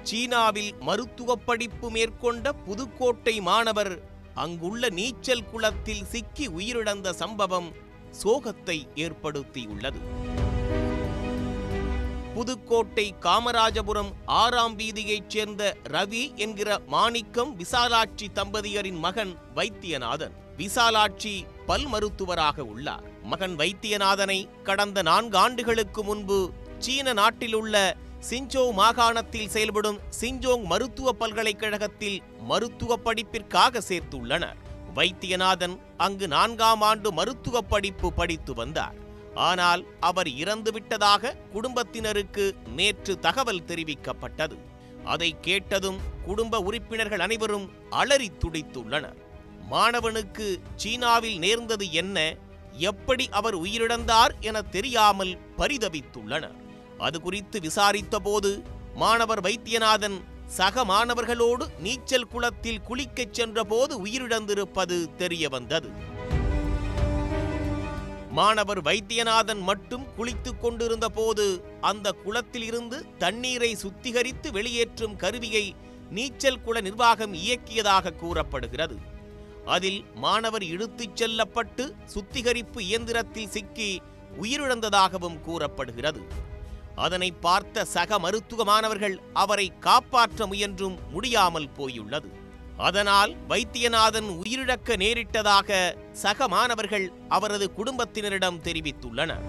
சீனாவில் மருத்துவ படிப்பு மேற்கொண்ட புதுக்கோட்டை மாணவர் அங்குள்ள நீச்சல் குளத்தில் சிக்கி உயிரிழந்த சம்பவம் சோகத்தை ஏற்படுத்தியுள்ளது புதுக்கோட்டை காமராஜபுரம் ஆறாம் வீதியைச் சேர்ந்த ரவி என்கிற மாணிக்கம் விசாலாட்சி தம்பதியரின் மகன் வைத்தியநாதன் விசாலாட்சி பல் மருத்துவராக உள்ளார் மகன் வைத்தியநாதனை கடந்த நான்கு ஆண்டுகளுக்கு முன்பு சீன நாட்டிலுள்ள சிஞ்சோ மாகாணத்தில் செயல்படும் சிஞ்சோங் மருத்துவ பல்கலைக்கழகத்தில் மருத்துவ படிப்பிற்காக சேர்த்துள்ளனர் வைத்தியநாதன் அங்கு நான்காம் ஆண்டு மருத்துவ படிப்பு படித்து வந்தார் ஆனால் அவர் இறந்துவிட்டதாக குடும்பத்தினருக்கு நேற்று தகவல் தெரிவிக்கப்பட்டது அதை கேட்டதும் குடும்ப உறுப்பினர்கள் அனைவரும் அலறி துடித்துள்ளனர் மாணவனுக்கு சீனாவில் நேர்ந்தது என்ன எப்படி அவர் உயிரிழந்தார் என தெரியாமல் பரிதவித்துள்ளனர் அது குறித்து விசாரித்தபோது மாணவர் வைத்தியநாதன் சக மாணவர்களோடு நீச்சல் குளத்தில் குளிக்கச் சென்றபோது உயிரிழந்திருப்பது தெரிய வந்தது மாணவர் வைத்தியநாதன் மட்டும் குளித்துக் கொண்டிருந்த போது அந்த குளத்தில் இருந்து தண்ணீரை சுத்திகரித்து வெளியேற்றும் கருவியை நீச்சல் குள நிர்வாகம் இயக்கியதாக கூறப்படுகிறது அதில் மாணவர் இழுத்துச் செல்லப்பட்டு சுத்திகரிப்பு இயந்திரத்தில் சிக்கி உயிரிழந்ததாகவும் கூறப்படுகிறது அதனை பார்த்த சக மருத்துவ மாணவர்கள் அவரை காப்பாற்ற முயன்றும் முடியாமல் போயுள்ளது அதனால் வைத்தியநாதன் உயிரிழக்க நேரிட்டதாக சக மாணவர்கள் அவரது குடும்பத்தினரிடம் தெரிவித்துள்ளனர்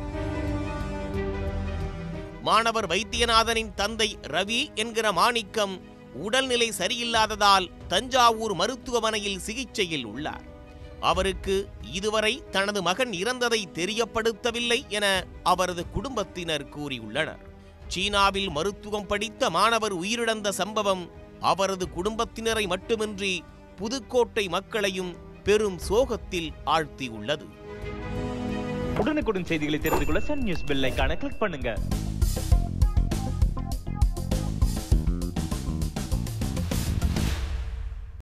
மாணவர் வைத்தியநாதனின் தந்தை ரவி என்கிற மாணிக்கம் உடல்நிலை சரியில்லாததால் தஞ்சாவூர் மருத்துவமனையில் சிகிச்சையில் உள்ளார் அவருக்கு இதுவரை தனது மகன் இறந்ததை தெரியப்படுத்தவில்லை என அவரது குடும்பத்தினர் கூறியுள்ளனர் சீனாவில் மருத்துவம் படித்த மாணவர் உயிரிழந்த சம்பவம் அவரது குடும்பத்தினரை மட்டுமின்றி புதுக்கோட்டை மக்களையும் பெரும் சோகத்தில் ஆழ்த்தியுள்ளது உடனுக்குடன் செய்திகளை தெரிந்து கொள்ள சன் நியூஸ் பெல் ஐகானை கிளிக் பண்ணுங்க